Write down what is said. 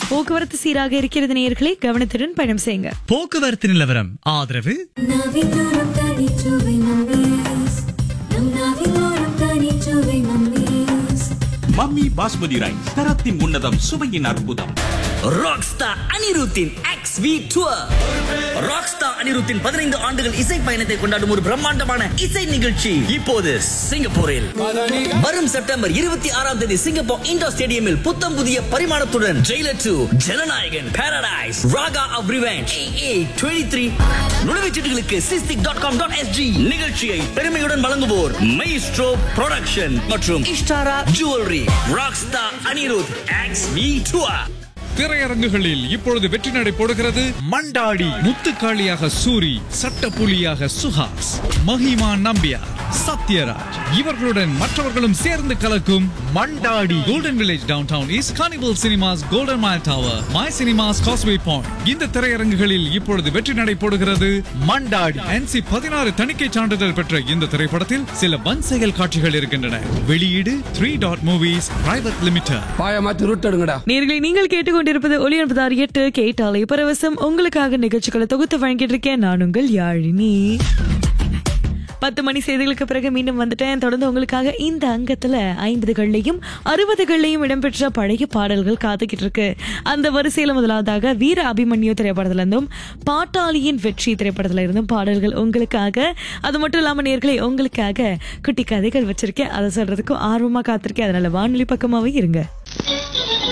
போக்குவரத்து சீராக இருக்கிறது நேயர்களே கவனத்துடன் பயணம் செய்யுங்க போக்குவரத்து நிலவரம் ஆதரவு நாவிலோரம் தனிச்சுவை மம்மீஸ் நம் நாவிலோரம் தனிச்சுவை மம்மீஸ் மம்மி பாஸ்மதி ரைஸ் தரத்தின் உன்னதம் சுவையின் அற்புதம் ராக்ஸ்டார் அனிருத்தின் எக்ஸ் வி டூர் ராக்ஸ்டார் அனிருத்தின் பதினைந்து ஆண்டுகள் இசை பயணத்தை கொண்டாடும் ஒரு பிரம்மாண்டமான இசை நிகழ்ச்சி இப்போது சிங்கப்பூரில் வரும் செப்டம்பர் இருபத்தி ஆறாம் தேதி சிங்கப்பூர் இண்டோர் ஸ்டேடியமில் புத்தம் புதிய பரிமாணத்துடன் Jailer two Jananayagan paradise raga of revenge A twenty three நுழைவுச்சீட்டுகளுக்கு Sistic dot com dot SG நிகழ்ச்சியை பெருமையுடன் வழங்குவோர் மைஸ்ட்ரோ ப்ரொடக்ஷன் மற்றும் Ishtaara jewellery rockstar Anirudh X V tour திரையரங்குகளில் இப்பொழுது வெற்றி நடை போடுகிறது மண்டாடி முத்துக்காளியாக சூரி சட்டப்புலியாக சுஹாஸ் மஹிமா நம்பியார் சத்யராஜ் இவர்களுடன் மற்றவர்களும் சேர்ந்து கலக்கும் Mandaadi golden village downtown east carnival cinemas golden mile tower my cinemas causeway point இந்த திரையரங்குகளில் இப்பொழுது வெற்றி நடை போடுகிறது மண்டாடி என்சி பதினாறு தணிக்கை சான்றிதழ் பெற்ற இந்த திரைப்படத்தில் சில வன் செயல் காட்சிகள் இருக்கின்றன வெளியீடு three dot movies private limited பாய மாத்தி ரூட் எடுங்கடா நேர்களை நீங்கள் கேட்டுக்கொண்டிருப்பது ஒளி அனுப்பதார் எட்டு கேட்டாலே பரவசம் உங்களுக்காக நிகழ்ச்சிகளை தொகுத்து வழங்கிட்டு இருக்கேன் நான் உங்கள் யாழினி பத்து மணி செய்திகளுக்கு பிறகு மீண்டும் வந்துட்டேன் தொடர்ந்து உங்களுக்காக இந்த அங்கத்துல ஐம்பதுகள்லையும் அறுபதுகள்லையும் இடம்பெற்ற பழைய பாடல்கள் காத்துக்கிட்டு இருக்கு அந்த வரிசையில முதலாவதாக வீர அபிமன்யு திரைப்படத்துல இருந்தும் பாட்டாளியின் வெற்றி திரைப்படத்துல இருந்தும் பாடல்கள் உங்களுக்காக அது மட்டும் இல்லாம நேர்களை உங்களுக்காக குட்டி கதைகள் வச்சிருக்கேன் அதை சொல்றதுக்கும் ஆர்வமா காத்திருக்கேன் அதனால வானொலி பக்கமாவே இருங்க